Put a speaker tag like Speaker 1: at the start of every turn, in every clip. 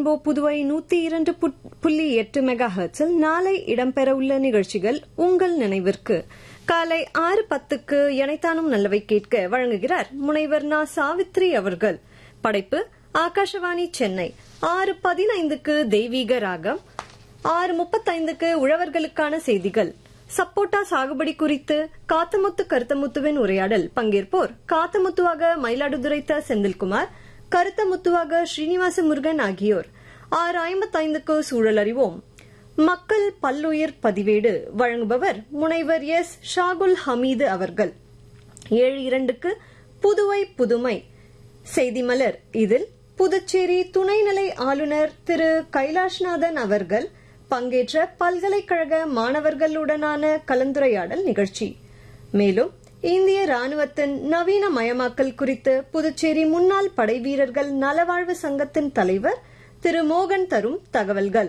Speaker 1: Rainbow Puduvai நூத்தி இரண்டு புள்ளி எட்டு மெகா ஹெர்ட்ஸில் நாளை இடம்பெறவுள்ள நிகழ்ச்சிகள் உங்கள் நினைவிற்கு காலை ஆறு பத்துக்கு எனைத்தானும் நல்லவை கேட்க வழங்குகிறார் முனைவர் நா சாவித்ரி அவர்கள் படைப்பு ஆகாஷவாணி சென்னை ஆறு பதினைந்துக்கு தெய்வீக ராகம் ஆறு முப்பத்தைந்துக்கு உழவர்களுக்கான செய்திகள் சப்போட்டா சாகுபடி குறித்து காத்தமுத்து கருத்தமுத்துவின் உரையாடல் பங்கேற்போர் காத்தமுத்துவாக மயிலாடுதுறை த செந்தில்குமார் கருத்தமுத்துவாக ஸ்ரீனிவாச முருகன் ஆகியோர் ஆறு ஐம்பத்தைந்துக்கு சூழல் அறிவோம் மக்கள் பல்லுயிர் பதிவேடு வழங்குபவர் முனைவர் எஸ் ஷாகுல் ஹமீது அவர்கள் ஏழு இரண்டுக்கு புதுவை புதுமை செய்தி மலர் இதில் புதுச்சேரி துணைநிலை ஆளுநர் திரு கைலாஷ்நாதன் அவர்கள் பங்கேற்ற பல்கலைக்கழக மாணவர்களுடனான கலந்துரையாடல் நிகழ்ச்சி மேலும் இந்திய ராணுவத்தின் நவீன மயமாக்கல் குறித்து புதுச்சேரி முன்னாள் படைவீரர்கள் நலவாழ்வு சங்கத்தின் தலைவர் திரு மோகன் தரும் தகவல்கள்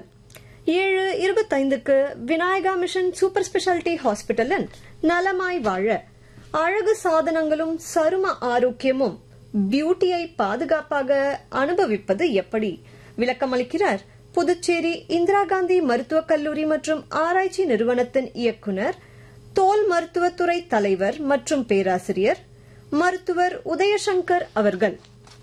Speaker 1: ஏழு இருபத்தைந்துக்கு விநாயகா மிஷன் சூப்பர் ஸ்பெஷாலிட்டி ஹாஸ்பிட்டலின் நலமாய் வாழ அழகு சாதனங்களும் சரும ஆரோக்கியமும் பியூட்டியை பாதுகாப்பாக அனுபவிப்பது எப்படி விளக்கமளிக்கிறார் புதுச்சேரி இந்திரா காந்தி மருத்துவக் கல்லூரி மற்றும் ஆராய்ச்சி நிறுவனத்தின் இயக்குநர் தோல் மருத்துவத்துறை தலைவர் மற்றும் பேராசிரியர் மருத்துவர் உதயசங்கர் அவர்கள்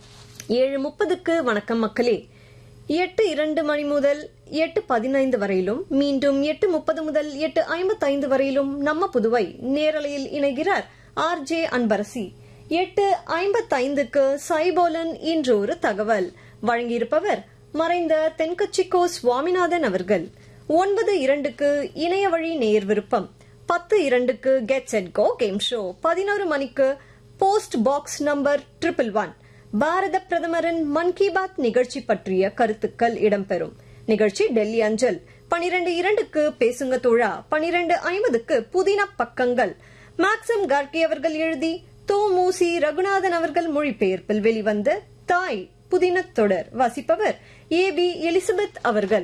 Speaker 1: ஏழு முப்பதுக்கு வணக்கம் மக்களே எட்டு இரண்டு மணி முதல் எட்டு பதினைந்து வரையிலும் மீண்டும் எட்டு முப்பது முதல் எட்டு ஐம்பத்தைந்து வரையிலும் நம்ம புதுவை நேரலையில் இணைகிறார் ஆர் ஜே அன்பரசி எட்டு ஐம்பத்தைந்துக்கு சைபோலன் இன்று ஒரு தகவல் வழங்கியிருப்பவர் மறைந்த தென்கட்சிக்கோ சுவாமிநாதன் அவர்கள் ஒன்பது இரண்டுக்கு இணைய வழி நேர் விருப்பம் பத்து இரண்டுக்கு get set go game show பதினோரு மணிக்கு post box number triple one பாரத பிரதமரின் மன் கி பாத் நிகழ்ச்சி பற்றிய கருத்துக்கள் இடம்பெறும் நிகழ்ச்சி டெல்லி அஞ்சல் பனிரெண்டு இரண்டுக்கு பேசுங்க தோழா பனிரெண்டு ஐம்பதுக்கு புதின பக்கங்கள் மேக்ஸம் கார்கி அவர்கள் எழுதி தோ மூசி ரகுநாதன் அவர்கள் மொழிபெயர்ப்பில் வெளிவந்த தாய் புதின தொடர் வாசிப்பவர் ஏ பி எலிசபெத் அவர்கள்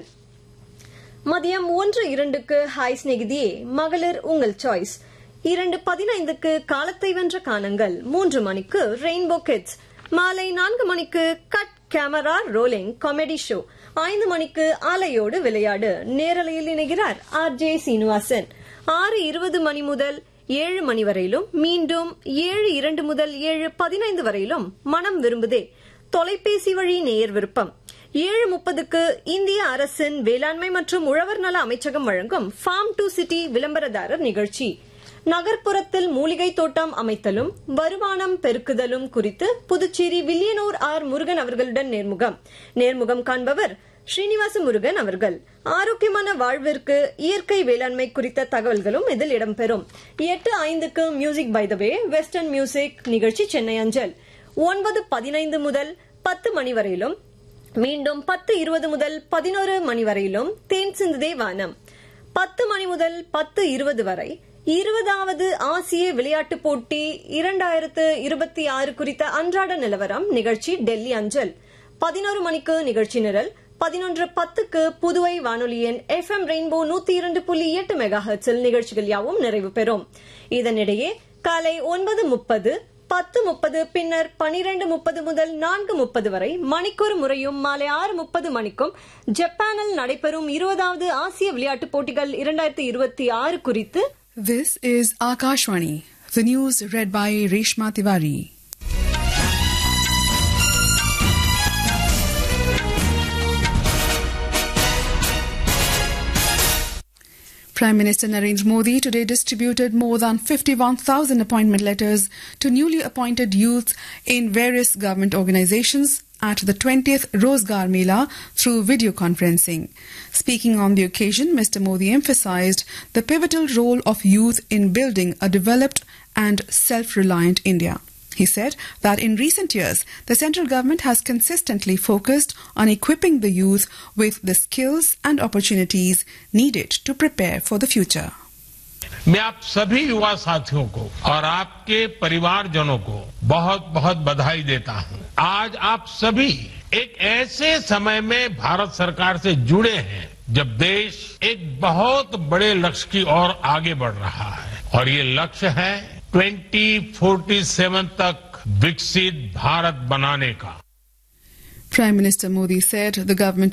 Speaker 1: மதியம் ஒன்று இரண்டுக்கு ஹாய் ஸ்நேகிதியே மகளிர் உங்கள் சாய்ஸ் இரண்டு பதினைந்துக்கு காலத்தை வென்ற கானங்கள் மூன்று மணிக்கு ரெயின்போ கிட்ஸ் மாலை நான்கு மணிக்கு cut camera rolling comedy show ஐந்து மணிக்கு ஆலையோடு விளையாடு நேரலையில் இணைகிறார் ஆர் ஜே சீனிவாசன் ஆறு இருபது மணி முதல் ஏழு மணி வரையிலும் மீண்டும் ஏழு இரண்டு முதல் ஏழு பதினைந்து வரையிலும் மனம் விரும்புதே தொலைபேசி வழி நேயர் விருப்பம் ஏழு முப்பதுக்கு இந்திய அரசின் வேளாண்மை மற்றும் உழவர் நல அமைச்சகம் வழங்கும் ஃபார்ம் டு சிட்டி விளம்பரதாரர் நிகழ்ச்சி நகர்ப்புறத்தில் மூலிகை தோட்டம் அமைத்தலும் வருமானம் பெருக்குதலும் குறித்து புதுச்சேரி வில்லியனூர் ஆர் முருகன் அவர்களுடன் நேர்முகம் நேர்முகம் காண்பவர் ஸ்ரீனிவாச முருகன் அவர்கள் ஆரோக்கியமான வாழ்விற்கு இயற்கை வேளாண்மை குறித்த தகவல்களும் இதில் இடம்பெறும் எட்டு ஐந்துக்கு music by the way western music நிகழ்ச்சி சென்னை அஞ்சல் ஒன்பது பதினைந்து முதல் பத்து மணி வரையிலும் மீண்டும் பத்து இருபது முதல் பதினோரு மணி வரையிலும் தேன் சிந்துதே வானம் பத்து மணி முதல் பத்து இருபது வரை இருபதாவது ஆசிய விளையாட்டுப் போட்டி இரண்டாயிரத்து இருபத்தி ஆறு குறித்த அன்றாட நிலவரம் நிகழ்ச்சி டெல்லி அஞ்சல் பதினோரு மணிக்கு நிகழ்ச்சி நிரல் பதினொன்று பத்துக்கு புதுவை வானொலியின் எஃப் எம் ரெயின்போ நூத்தி இரண்டு புள்ளி எட்டு மெகா ஹெர்ட்ஸில் நிகழ்ச்சிகள் யாவும் நிறைவு பெறும் இதனிடையே காலை ஒன்பது முப்பது பத்து முப்பது பின்னர் பனிரெண்டு முப்பது முதல் நான்கு முப்பது வரை மணிக்கொரு முறையும் மாலை ஆறு முப்பது மணிக்கும் ஜப்பானில் நடைபெறும் இருபதாவது ஆசிய விளையாட்டுப் போட்டிகள் இரண்டாயிரத்தி இருபத்தி ஆறு குறித்து
Speaker 2: This is Akashwani, the news read by Reshma Tiwari. Prime Minister Narendra Modi today distributed more than 51,000 appointment letters to newly appointed youths in various government organizations at the 20th Rozgar Mela through video conferencing. Speaking on the occasion, Mr. Modi emphasized the pivotal role of youth in building a developed and self-reliant India. He said that in recent years, the central government has consistently focused on equipping the youth with the skills and opportunities needed to prepare for the future.
Speaker 3: मैं आप सभी युवा साथियों को और आपके परिवारजनों को बहुत बहुत बधाई देता हूं आज आप सभी एक ऐसे समय में भारत सरकार से जुड़े हैं जब देश एक बहुत बड़े लक्ष्य की ओर आगे बढ़ रहा है और ये लक्ष्य है 2047 तक विकसित भारत बनाने का
Speaker 2: Prime Minister Modi said the government